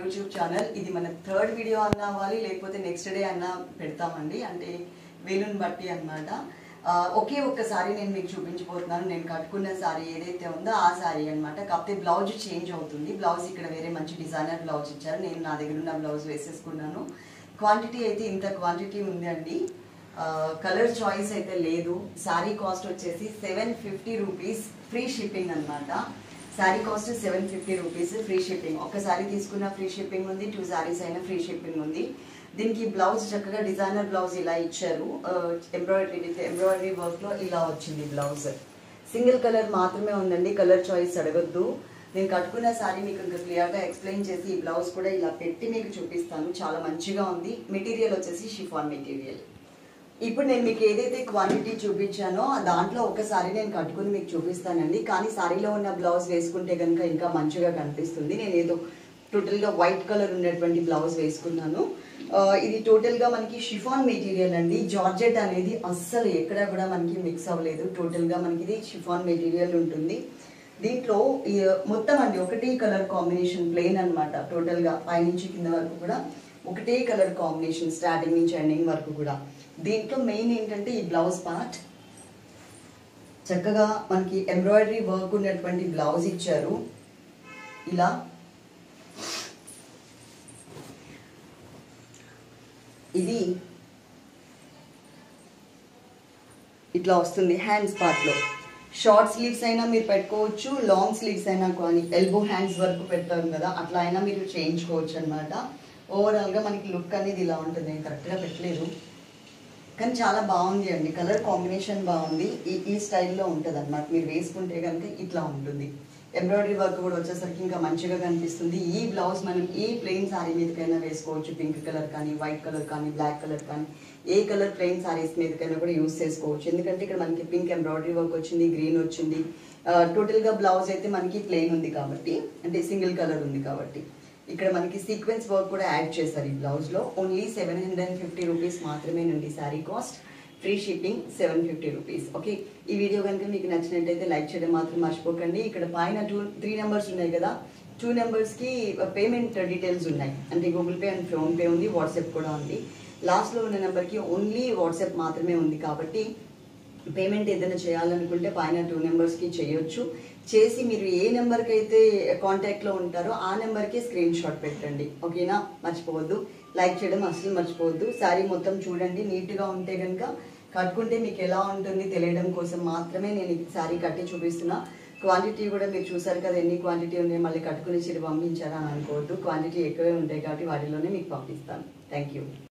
YouTube channel ఇది మన third video అన్న అవ్వాలి లేకపోతే నెక్స్ట్ డే అన్న పెడతామండి అంటే వీలుని బట్టి అన్నమాట ఆ, ఒకే ఒక్క సారీ నేను మీకు చూపించబోతున్నాను నేను కట్టుకున్న సారీ ఏదైతే ఉందో ఆ సారీ అన్నమాట కాకపోతే బ్లౌజ్ చేంజ్ అవుతుంది బ్లౌజ్ ఇక్కడ వేరే మంచి డిజైనర్ బ్లౌజ్ ఇచ్చారు నేను నా దగ్గర ఉన్న బ్లౌజ్ వేసేసుకున్నాను క్వాంటిటీ అయితే ఇంత క్వాంటిటీ ఉంది అండి కలర్ చాయిస్ అయితే లేదు శారీ కాస్ట్ వచ్చేసి seven fifty rupees free shipping అన్నమాట sari cost seven fifty rupees free shipping ఒక శారీ తీసుకున్న ఫ్రీ షిప్పింగ్ ఉంది టూ శారీస్ అయినా ఫ్రీ షిప్పింగ్ ఉంది దీనికి బ్లౌజ్ చక్కగా డిజైనర్ బ్లౌజ్ ఇలా ఇచ్చారు ఎంబ్రాయిడరీ విత్ ఎంబ్రాయిడరీ వర్క్ లో ఇలా వచ్చింది బ్లౌజ్ సింగిల్ కలర్ మాత్రమే ఉందండి కలర్ చాయిస్ అడగొద్దు నేను కట్టుకున్న శారీ మీకు ఇంకా క్లియర్ గా ఎక్స్ప్లెయిన్ చేసి ఈ బ్లౌజ్ కూడా ఇలా పెట్టి మీకు చూపిస్తాను చాలా మంచిగా ఉంది మెటీరియల్ వచ్చేసి షిఫాన్ మెటీరియల్ ఇప్పుడు నేను మీకు ఏదైతే క్వాంటిటీ చూపించానో ఆ దాంట్లో ఒకసారి నేను కట్టుకుని మీకు చూపిస్తానండి కానీ సారీలో ఉన్న బ్లౌజ్ వేసుకుంటే కనుక ఇంకా మంచిగా కనిపిస్తుంది నేను ఏదో టోటల్ గా వైట్ కలర్ ఉన్నటువంటి బ్లౌజ్ వేసుకున్నాను ఆ, ఇది టోటల్ గా మనకి షిఫాన్ మెటీరియల్ అండి జార్జెట్ అనేది అస్సలు ఎక్కడ కూడా మనకి మిక్స్ అవ్వలేదు టోటల్ గా మనకి ఇది షిఫాన్ మెటీరియల్ ఉంటుంది దీంట్లో ఈ మొత్తం అండి ఒకటే కలర్ కాంబినేషన్ ప్లెయిన్ అన్నమాట టోటల్ గా పైనుంచి కింద వరకు కూడా ఒకటే కలర్ కాంబినేషన్ స్టార్టింగ్ నుంచి ఎండింగ్ వరకు కూడా దీంట్లో మెయిన్ ఏంటంటే ఈ బ్లౌజ్ పార్ట్ చక్కగా మనకి ఎంబ్రాయిడరీ వర్క్ ఉన్నటువంటి బ్లౌజ్ ఇచ్చారు ఇలా ఇది ఇట్లా వస్తుంది హ్యాండ్స్ పార్ట్లో షార్ట్ స్లీవ్స్ అయినా మీరు పెట్టుకోవచ్చు లాంగ్ స్లీవ్స్ అయినా కానీ ఎల్బో హ్యాండ్స్ వరకు పెడతారు కదా అట్లా అయినా మీరు చేయించుకోవచ్చు అనమాట ఓవరాల్గా మనకి లుక్ అనేది ఇలా ఉంటుంది నేను కరెక్ట్గా పెట్టలేదు కానీ చాలా బాగుంది అండి కలర్ కాంబినేషన్ బాగుంది ఈ ఈ స్టైల్లో ఉంటుంది అనమాట మీరు వేసుకుంటే కనుక ఇట్లా ఉంటుంది ఎంబ్రాయిడరీ వర్క్ కూడా వచ్చేసరికి ఇంకా మంచిగా కనిపిస్తుంది ఈ బ్లౌజ్ మనం ఏ ప్లెయిన్ శారీ మీదకైనా వేసుకోవచ్చు పింక్ కలర్ కానీ వైట్ కలర్ కానీ బ్లాక్ కలర్ కానీ ఏ కలర్ ప్లెయిన్ శారీస్ మీదకైనా కూడా యూస్ చేసుకోవచ్చు ఎందుకంటే ఇక్కడ మనకి పింక్ ఎంబ్రాయిడరీ వర్క్ వచ్చింది గ్రీన్ వచ్చింది టోటల్గా బ్లౌజ్ అయితే మనకి ప్లెయిన్ ఉంది కాబట్టి అంటే సింగిల్ కలర్ ఉంది కాబట్టి ఇక్కడ మనకి సీక్వెన్స్ వర్క్ కూడా యాడ్ చేశారు ఈ బ్లౌజ్ లో only seven hundred and fifty rupees మాత్రమేనండి sari cost free shipping seven fifty rupees okay ఈ వీడియో కనుక మీకు నచ్చినట్టయితే లైక్ చేయడం మాత్రం మర్చిపోకండి ఇక్కడ పైన టూ త్రీ నెంబర్స్ ఉన్నాయి కదా టూ నెంబర్స్ కి పేమెంట్ డీటెయిల్స్ ఉన్నాయి అంటే Google Pay and PhonePe ఉంది వాట్సాప్ కూడా ఉంది లాస్ట్ లో ఉన్న నెంబర్ కి ఓన్లీ వాట్సాప్ మాత్రమే ఉంది కాబట్టి పేమెంట్ ఏదైనా చేయాలనుకుంటే పైన టూ నెంబర్స్కి చేయొచ్చు చేసి మీరు ఏ నెంబర్కి అయితే కాంటాక్ట్లో ఉంటారో ఆ నెంబర్కి స్క్రీన్ షాట్ పెట్టండి ఓకేనా మర్చిపోవద్దు లైక్ చేయడం అసలు మర్చిపోవద్దు శారీ మొత్తం చూడండి నీట్గా ఉంటే కనుక కట్టుకుంటే మీకు ఎలా ఉంటుంది తెలియడం కోసం మాత్రమే నేను ఈ శారీ కట్టి చూపిస్తున్నా క్వాంటిటీ కూడా మీరు చూసారు కదా ఎన్ని క్వాంటిటీ ఉన్నాయి మళ్ళీ కట్టుకుని చిరు పంపించారా అని అనుకోవద్దు క్వాంటిటీ ఎక్కువే ఉంటాయి కాబట్టి వాటిలోనే మీకు పంపిస్తాను థ్యాంక్ యూ